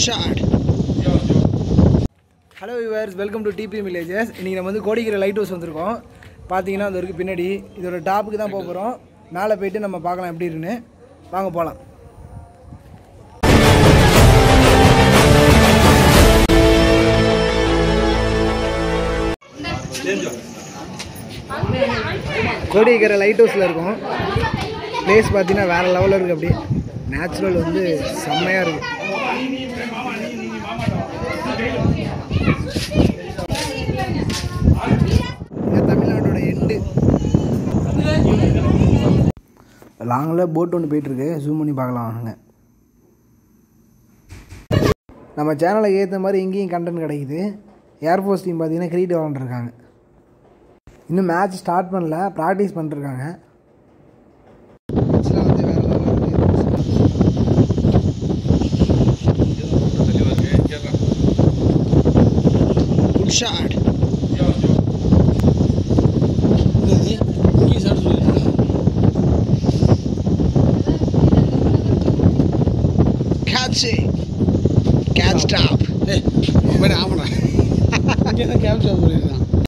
Shot hello viewers welcome to DP villages இன்றைக்கி நம்ம வந்து கோடிக்கிற லைட் ஹவுஸ் வந்திருக்கோம் பார்த்தீங்கன்னா அது வரைக்கும் பின்னாடி இதோட டாப்புக்கு தான் போக போகிறோம் மேலே போயிட்டு நம்ம பார்க்கலாம் எப்படி இருக்குன்னு வாங்க போகலாம் கோடிக்கிற லைட் ஹவுஸில் இருக்கும் பிளேஸ் பார்த்தீங்கன்னா வேறு லெவலில் இருக்குது அப்படியே நேச்சுரல் வந்து செம்மையாக இருக்குது இது தமிழ்நாட்டோட எண்டு லாங்கில் போட் ஒன்று போயிட்டுருக்கு ஜூம் பண்ணி பார்க்கலாம் வாங்க நம்ம சேனலை ஏற்ற மாதிரி இங்கேயும் கண்டென்ட் கிடைக்குது ஏர்ஃபோர்ஸ் டீம் பார்த்தீங்கன்னா கிரிக்கெட் விளாண்டுருக்காங்க இன்னும் மேட்ச் ஸ்டார்ட் பண்ணல ப்ராக்டிஸ் பண்ணிருக்காங்க பிட்ச்லாம் வந்து வேறு லெவலில் இருக்குது good shot Catch it. Catch stop. ஆமாடா இங்கே தான் கேப்சர் பண்ணியிருக்கான்